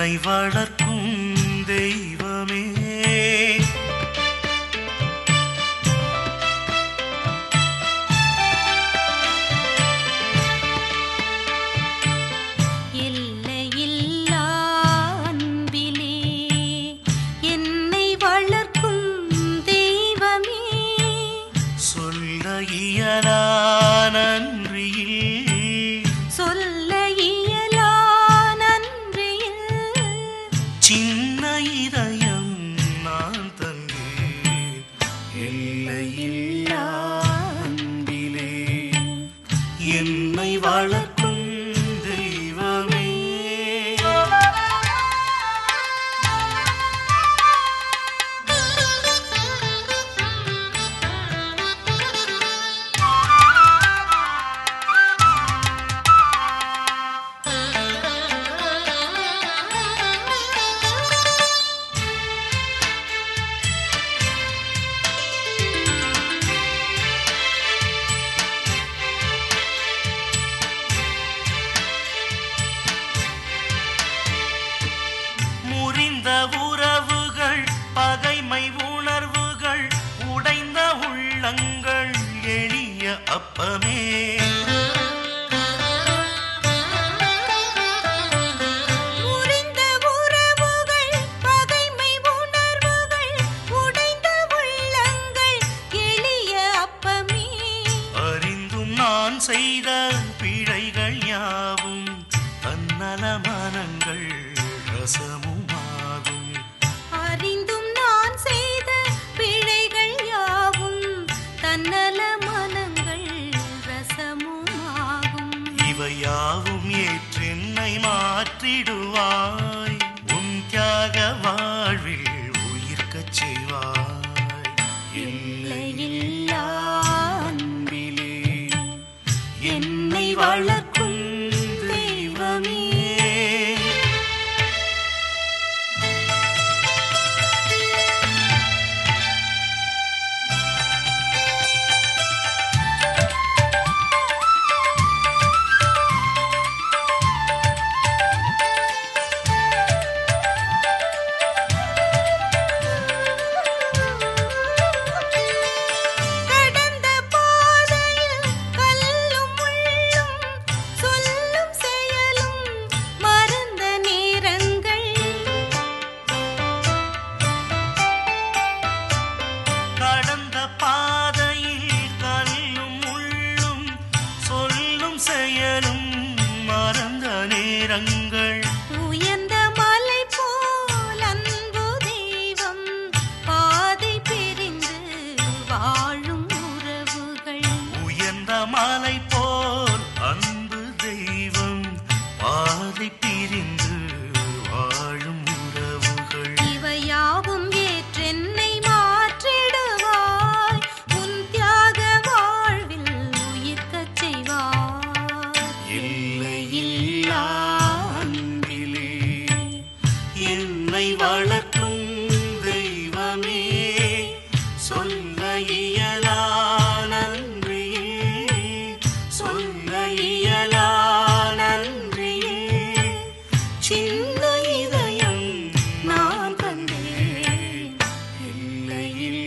என்னை வளர்க்கும் தெய்வமே எல்லையில்லா அன்பிலே என்னை வளர்க்கும் தெய்வமே சொல்ல இயலா நன்றியில் சொல்ல இயலா நன்றியில் சின்ன இதயம் நான் தந்தேன் எல்லையில்லா அன்பிலே என்னை வளர்க்கும் தெய்வமே முறிந்த உறவுகள் பகைமை உணர்வுகள் உடைந்த உள்ளங்கள் எளிய அப்பமே முறிந்த உறவுகள் பகைமை உணர்வுகள் உடைந்த உள்ளங்கள் எளிய அப்பமே அறிந்தும் நான் செய்த பிழைகள் யாவும் தன்னல மனங்கள் ரசமுமாகும் அறிந்தும் நான் செய்த பிழைகள் யாவும் தன்னல மனங்கள் ரசமுமாகும் இவை யாவும் ஏற்றென்னை மாற்றிடுவாய் உன் தியாக வாழ்வில் உயிர்க்கச் செய்வாய் எல்லையில்லா அன்பிலே என்னை வளர்க்கும் தெய்வமே கடந்த பாதையில் கல்லும் முள்ளும் சொல்லும் செயலும் மறந்த நேரங்கள் கடந்த பாதையில் கல்லும் முள்ளும் சொல்லும் செயலும் மறந்த நேரங்கள் உயர்ந்த மலை போல் அன்பு தெய்வம் பாதை பிரிந்து வாழும் உறவுகள் உயர்ந்த மலை போல் அன்பு தெய்வம் பாதை பிரிந்து வாழும் உறவுகள் இவையாவும் ஏற்றென்னை மாற்றிடுவாய் உன் தியாக வாழ்வில் உயிர்க்கச் செய்வாய் எல்லையில்லா அன்பிலே என்னை வளர்க்கும் தெய்வமே சொல்ல இயலா நன்றியே சொல்ல இயலா நன்றியே சின்ன இதயம் நான் தந்தேன் எல்லையில்